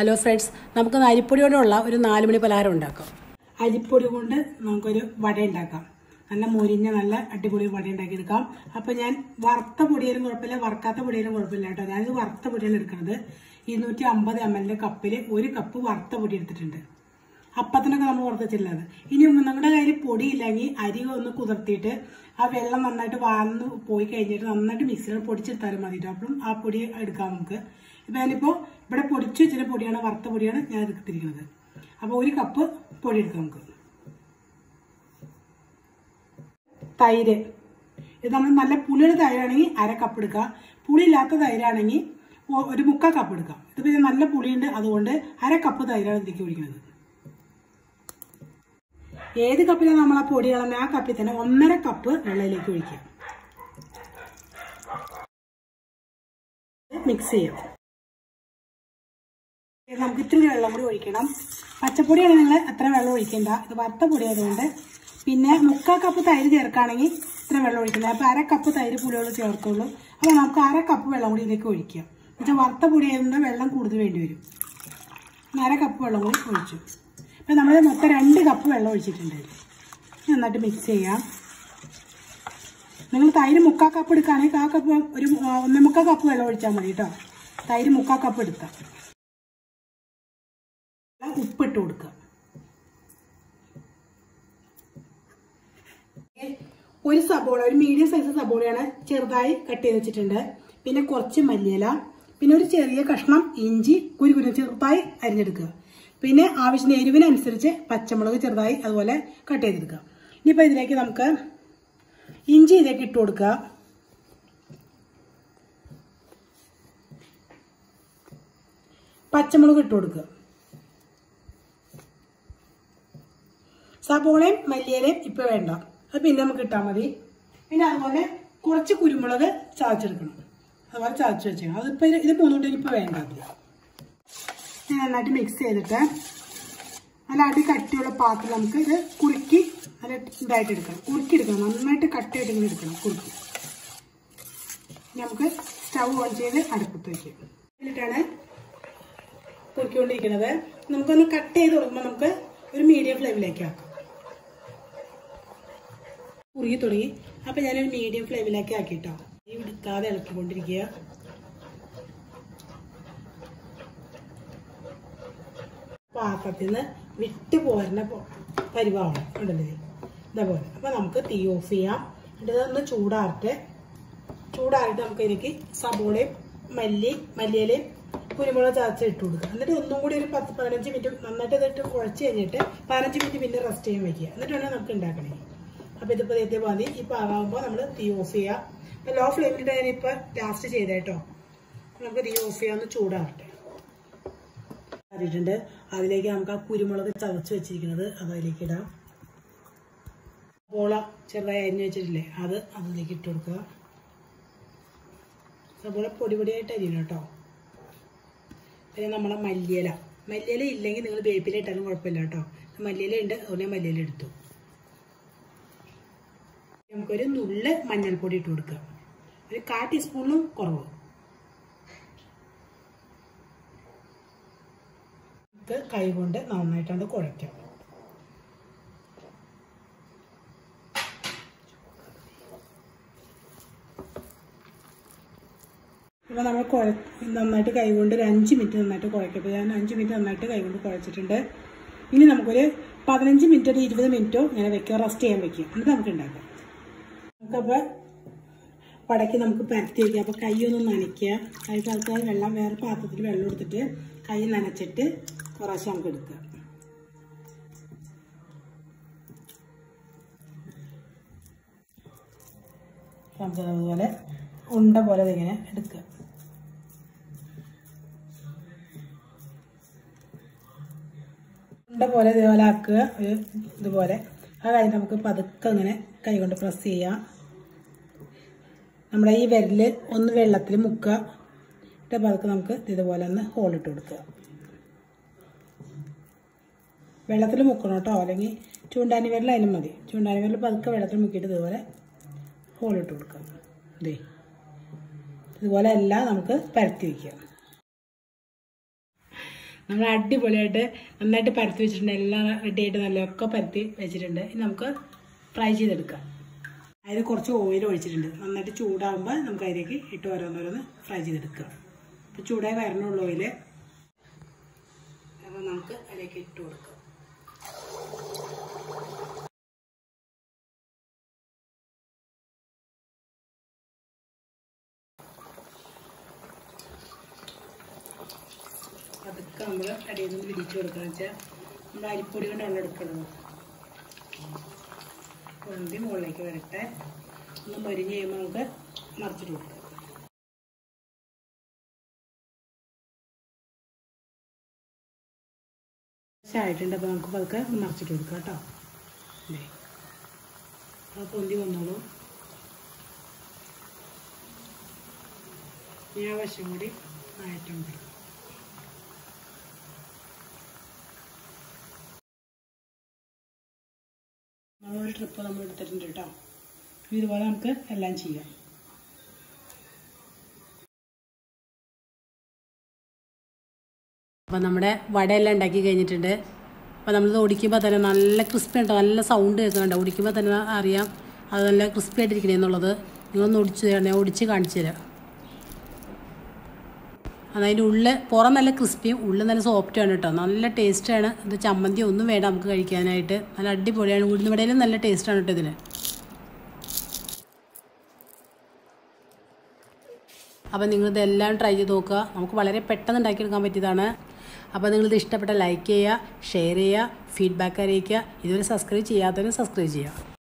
Hello friends നമുക്ക് അരിപ്പൊടി കൊണ്ടുള്ള ഒരു നാല് മണി പലഹാരം ഉണ്ടാക്കാം അരിപ്പൊടി കൊണ്ട് നമുക്കൊരു വട ഉണ്ടാക്കാം നല്ല മൊരിഞ്ഞ നല്ല അടിപൊളി വട ഉണ്ടാക്കിയെടുക്കാം അപ്പം ഞാൻ വറുത്ത പൊടിയാലും കുഴപ്പമില്ല വറുക്കാത്ത പൊടിയാലും കുഴപ്പമില്ല കേട്ടോ ഞാനിത് വറുത്ത പൊടിയാണ് എടുക്കുന്നത് ഇരുന്നൂറ്റി അമ്പത് എം എല്ലിൻ്റെ കപ്പിൽ ഒരു കപ്പ് വറുത്ത പൊടി എടുത്തിട്ടുണ്ട് അപ്പത്തിനൊക്കെ നമ്മൾ വറുത്തിട്ടുള്ളത് ഇനി നിങ്ങളുടെ കയ്യിൽ പൊടിയില്ലെങ്കിൽ അരി ഒന്ന് കുതിർത്തിയിട്ട് ആ വെള്ളം നന്നായിട്ട് വാർന്ന് പോയി കഴിഞ്ഞിട്ട് നന്നായിട്ട് മിക്സിയിൽ പൊടിച്ചെടുത്താലും മതി കേട്ടോ അപ്പം ആ പൊടി എടുക്കാം നമുക്ക് ഇപ്പം ഞാനിപ്പോൾ ഇവിടെ പൊടിച്ചു വെച്ചിട്ട് പൊടിയാണ് വറുത്ത പൊടിയാണ് ഞാൻ എടുത്തിരിക്കുന്നത് അപ്പോൾ ഒരു കപ്പ് പൊടി എടുക്കാം നമുക്ക് തൈര് ഇത് നമ്മൾ നല്ല പുളിയുടെ തൈരാണെങ്കിൽ അര കപ്പ് എടുക്കുക പുളിയില്ലാത്ത തൈരാണെങ്കിൽ ഒ- ഒരു മുക്കാൽ കപ്പ് എടുക്കാം ഇത് പിന്നെ നല്ല പുളിയുണ്ട് അതുകൊണ്ട് അര കപ്പ് തൈരാണ് ഇതിലേക്ക് ഒഴിക്കുന്നത് ഏത് കപ്പിലാണ് നമ്മൾ ആ പൊടി കളഞ്ഞ ആ കപ്പിൽ തന്നെ ഒന്നര കപ്പ് വെള്ളത്തിലേക്ക് ഒഴിക്കുക മിക്സ് ചെയ്യാം ഇത് നമുക്ക് ഇത്തിരി വെള്ളം കൂടി ഒഴിക്കണം പച്ചപ്പൊടിയാണ് നിങ്ങൾ അത്ര വെള്ളം ഒഴിക്കണ്ട ഇത് വറുത്ത പൊടി ആയതുകൊണ്ട് പിന്നെ മുക്കാൽ കപ്പ് തൈര് ചേർക്കുകയാണെങ്കിൽ ഇത്ര വെള്ളം ഒഴിക്കുന്നത് അപ്പോൾ അര കപ്പ് തൈര് പുളിയോട് ചേർക്കുള്ളൂ അപ്പോൾ നമുക്ക് അര കപ്പ് വെള്ളം കൂടി ഇതിലേക്ക് ഒഴിക്കാം എന്നുവെച്ചാൽ വറുത്ത പൊടി ആയതുകൊണ്ട് വെള്ളം കൂടുതൽ വേണ്ടി വരും ഇനി അര കപ്പ് വെള്ളം കൂടി ഒഴിച്ചു അപ്പം നമ്മൾ മൊത്തം രണ്ട് കപ്പ് വെള്ളം ഒഴിച്ചിട്ടുണ്ട് നന്നായിട്ട് മിക്സ് ചെയ്യാം നിങ്ങൾ തൈര് മുക്കാൽ കപ്പ് എടുക്കുകയാണെങ്കിൽ ആ കപ്പ് ഒരു ആ, ഒന്നേ മുക്കാൽ കപ്പ് വെള്ളം ഒഴിച്ചാൽ മതി കേട്ടോ തൈര് മുക്കാൽ കപ്പ് എടുക്കാം ഉപ്പിട്ട് കൊടുക്കുക ഒരു സബോള ഒരു മീഡിയം സൈസ് സബോളയാണ് ചെറുതായി കട്ട് ചെയ്ത് വെച്ചിട്ടുണ്ട് പിന്നെ കുറച്ച് മല്ലിയില പിന്നെ ഒരു ചെറിയ കഷ്ണം ഇഞ്ചി കുരു കുരു ചെറുതായി അരിഞ്ഞെടുക്കുക പിന്നെ ആവശ്യത്തിന് എരിവിനനുസരിച്ച് പച്ചമുളക് ചെറുതായി അതുപോലെ കട്ട് ചെയ്തെടുക്കുക ഇനിയിപ്പോൾ ഇതിലേക്ക് നമുക്ക് ഇഞ്ചി ഇതിലേക്ക് ഇട്ട് കൊടുക്കുക പച്ചമുളക് ഇട്ട് കൊടുക്കുക സബോളയും മല്ലിയിലയും ഇപ്പൊ വേണ്ട അത് പിന്നെ നമുക്ക് ഇട്ടാൽ മതി പിന്നെ അതുപോലെ കുറച്ച് കുരുമുളക് ചതച്ചെടുക്കണം അതുപോലെ ചതച്ച് വെച്ചേക്കണം അതിപ്പോൾ ഇത് ഇത് മൂന്നുകൊണ്ട് ഇനിയിപ്പോൾ വേണ്ട അത് ഇത് നന്നായിട്ട് മിക്സ് ചെയ്തിട്ട് നല്ല അടി കട്ടിയുള്ള പാത്രം നമുക്ക് ഇത് കുറുക്കി നല്ല ഇതായിട്ട് എടുക്കണം കുറുക്കി എടുക്കണം നന്നായിട്ട് കട്ടിയായിട്ട് ഇങ്ങനെ എടുക്കണം കുറുക്കി ഇനി നമുക്ക് സ്റ്റൗ ഓൺ ചെയ്ത് അടുപ്പത്ത് വയ്ക്കും എന്നിട്ടാണ് കുറുക്കിക്കൊണ്ടിരിക്കുന്നത് നമുക്കൊന്ന് കട്ട് ചെയ്ത് കൊടുക്കുമ്പോൾ നമുക്ക് ഒരു മീഡിയം ഫ്ലെയിമിലേക്ക് ആക്കാം കുറുകി തുടങ്ങി അപ്പൊ ഞാനൊരു മീഡിയം ഫ്ലെയിമിലേക്ക് ആക്കിട്ടോ ഈ എടുക്കാതെ ഇളക്കിക്കൊണ്ടിരിക്കുക പാത്രത്തിൽ നിന്ന് വിട്ട് പോരുന്ന പോ- പരിവാവണം ഉണ്ടല്ലേ ഇതേപോലെ അപ്പൊ നമുക്ക് തീ ഓഫ് ചെയ്യാം എന്നിട്ട് ഇതൊന്ന് ചൂടാറട്ടെ ചൂടാറിയിട്ട് നമുക്ക് ഇതിലേക്ക് സബോളയും മല്ലി മല്ലിയിലയും കുരുമുളക് ചതച്ച് ഇട്ട് കൊടുക്കുക എന്നിട്ട് ഒന്നും കൂടി ഒരു പത്ത് പതിനഞ്ച് മിനിറ്റ് നന്നായിട്ട് ഇതിട്ട് കുഴച്ച് കഴിഞ്ഞിട്ട് പതിനഞ്ച് മിനിറ്റ് പിന്നെ റെസ്റ്റ് ചെയ്യാൻ വയ്ക്കുക എന്നിട്ട് വേണം നമുക്ക് ഉണ്ടാക്കണേ അപ്പോൾ ഇതിപ്പോൾ ഇതേ മതി ഈ പാകാകുമ്പോൾ നമ്മൾ തീ ഓഫ് ചെയ്യുക അപ്പോൾ ലോ ഫ്ലെയിമിലിട്ട് ഞാനിപ്പോൾ ലാസ്റ്റ് ചെയ്തേട്ടോ നമുക്ക് തീ ഓഫ് ചെയ്യാൻ ഒന്ന് ചൂടാറട്ടെ അറിയിട്ടുണ്ട് അതിലേക്ക് നമുക്ക് ആ കുരുമുളക് ചതച്ച് വെച്ചിരിക്കുന്നത് അത് അതിലേക്ക് ഇടാം സബോള ചെറുതായി അരിഞ്ഞ് വെച്ചിട്ടില്ലേ അത് അതിലേക്ക് ഇട്ട് കൊടുക്കുക സബോള പൊടി പൊടിയായിട്ട് അരിയണം കേട്ടോ പിന്നെ നമ്മളെ മല്ലിയില മല്ലിയില ഇല്ലെങ്കിൽ നിങ്ങൾ വേപ്പില ഇട്ടാലും കുഴപ്പമില്ല കേട്ടോ മല്ലിയില ഉണ്ട് അതുകൊണ്ട് ഞാൻ മല്ലിയില എടുത്തു നമുക്കൊരു നുള്ള് മഞ്ഞൾപ്പൊടി ഇട്ട് കൊടുക്കുക ഒരു കാ ടീസ്പൂണിലും കുറവ് നമുക്ക് കൈ കൊണ്ട് നന്നായിട്ടാണ് കുഴയ്ക്കാം അപ്പോൾ നമ്മൾ കുഴ നന്നായിട്ട് കൈകൊണ്ട് ഒരു അഞ്ച് മിനിറ്റ് നന്നായിട്ട് കുഴക്കപ്പോൾ ഞാൻ അഞ്ച് മിനിറ്റ് നന്നായിട്ട് കൈകൊണ്ട് കുഴച്ചിട്ടുണ്ട് ഇനി നമുക്കൊരു പതിനഞ്ച് മിനിറ്റ് ഒരു ഇരുപത് മിനിറ്റോ ഇങ്ങനെ വെക്കുക റെസ്റ്റ് ചെയ്യാൻ വെക്കുക എന്നിട്ട് നമുക്ക് ഉണ്ടാക്കാം നമുക്കപ്പോൾ വടക്കി നമുക്ക് പരത്തി വയ്ക്കുക അപ്പോൾ കൈ ഒന്ന് നനയ്ക്കുക കൈ സ്ഥലത്ത് വെള്ളം വേറെ പാത്രത്തിൽ വെള്ളം എടുത്തിട്ട് കൈ നനച്ചിട്ട് കുറേശ്ശെ നമുക്ക് എടുക്കുക നമുക്ക് അതുപോലെ ഉണ്ട പോലെ ഇതിങ്ങനെ എടുക്കുക ഉണ്ട പോലെ ഇതുപോലെ ആക്കുക ഒരു ഇതുപോലെ അത് കഴിഞ്ഞ് നമുക്ക് പതുക്കെ ഇങ്ങനെ കൈ കൊണ്ട് പ്രസ് ചെയ്യാം നമ്മുടെ ഈ വിരല് ഒന്ന് വെള്ളത്തിൽ മുക്കുക എന്നിട്ട് പതുക്കെ നമുക്ക് ഇതുപോലെ ഒന്ന് ഹോളിട്ട് കൊടുക്കുക വെള്ളത്തിൽ മുക്കണം കേട്ടോ അല്ലെങ്കിൽ ചൂണ്ടാനി വിരൽ അതിനും മതി ചൂണ്ടാനി വിരൽ പതുക്കെ വെള്ളത്തിൽ മുക്കിയിട്ട് ഇതുപോലെ ഹോളിട്ട് കൊടുക്കുക ഇതേ ഇതുപോലെ എല്ലാം നമുക്ക് പരത്തി വയ്ക്കാം നമ്മൾ അടിപൊളിയായിട്ട് നന്നായിട്ട് പരത്തി വെച്ചിട്ടുണ്ട് എല്ലാം റെഡി ആയിട്ട് നല്ലതൊക്കെ പരത്തി വെച്ചിട്ടുണ്ട് ഇനി നമുക്ക് ഫ്രൈ ചെയ്തെടുക്കാം അതിൽ കുറച്ച് ഓയിൽ ഒഴിച്ചിട്ടുണ്ട് നന്നായിട്ട് ചൂടാകുമ്പോൾ നമുക്ക് അതിലേക്ക് ഇട്ട് ഓരോന്നോരോന്ന് ഫ്രൈ ചെയ്തെടുക്കാം അപ്പോൾ ചൂടായി വരണുള്ളൂ ഓയിൽ അപ്പോൾ നമുക്ക് അതിലേക്ക് ഇട്ട് കൊടുക്കാം അതൊക്കെ നമ്മൾ അടിയിൽ നിന്ന് വിരിച്ചു കൊടുക്കുക വെച്ചാൽ നമ്മൾ അരിപ്പൊടി കൊണ്ടാണ് എടുക്കുന്നത് പൊന്തി മുകളിലേക്ക് വരട്ടെ ഒന്ന് മരിഞ്ഞ് കഴിയുമ്പോൾ നമുക്ക് മറിച്ചിട്ട് കൊടുക്കാം ആയിട്ടുണ്ട് അപ്പോൾ നമുക്ക് പതുക്കെ ഒന്ന് മറിച്ചിട്ട് കൊടുക്കാം കേട്ടോ ദേ. അപ്പോൾ പൊന്തി വന്നോളൂ ഈ ആ വശം കൂടി ആയിട്ടുണ്ട് നമ്മളൊരു ട്രിപ്പ് നമ്മൾ എടുത്തിട്ടുണ്ട് കേട്ടോ ഇതുപോലെ നമുക്ക് എല്ലാം ചെയ്യാം അപ്പോൾ നമ്മുടെ വടയെല്ലാം ഉണ്ടാക്കി കഴിഞ്ഞിട്ടുണ്ട് അപ്പോൾ നമ്മളിത് ഒടിക്കുമ്പോൾ തന്നെ നല്ല ക്രിസ്പി ഉണ്ടോ നല്ല സൗണ്ട് കേൾക്കുന്നുണ്ട് ഒടിക്കുമ്പോൾ തന്നെ അറിയാം അത് നല്ല ക്രിസ്പി ആയിട്ടിരിക്കണേ എന്നുള്ളത് നിങ്ങളൊന്ന് ഒടിച്ച് തരണേ ഒടിച്ച് കാണിച്ചു തരാം അതതിൻ്റെ ഉള്ളിൽ പുറം നല്ല ക്രിസ്പിയും ഉള്ളിൽ നല്ല സോഫ്റ്റാണ് കേട്ടോ നല്ല ടേസ്റ്റാണ് ഇത് ചമ്മന്തി ഒന്നും വേണ്ട നമുക്ക് കഴിക്കാനായിട്ട് നല്ല അടിപൊളിയാണ് ഉഴുന്നുവടയിലും നല്ല ടേസ്റ്റാണ് കേട്ടോ ഇതിന് അപ്പോൾ നിങ്ങളിതെല്ലാം ട്രൈ ചെയ്ത് നോക്കുക നമുക്ക് വളരെ പെട്ടെന്ന് ഉണ്ടാക്കിയെടുക്കാൻ പറ്റിയതാണ് അപ്പോൾ നിങ്ങളിത് ഇഷ്ടപ്പെട്ട ലൈക്ക് ചെയ്യുക ഷെയർ ചെയ്യുക ഫീഡ്ബാക്ക് അറിയിക്കുക ഇതുവരെ സബ്സ്ക്രൈബ് ചെയ്യാത്തവരും സബ്സ്ക്രൈബ് ചെയ്യുക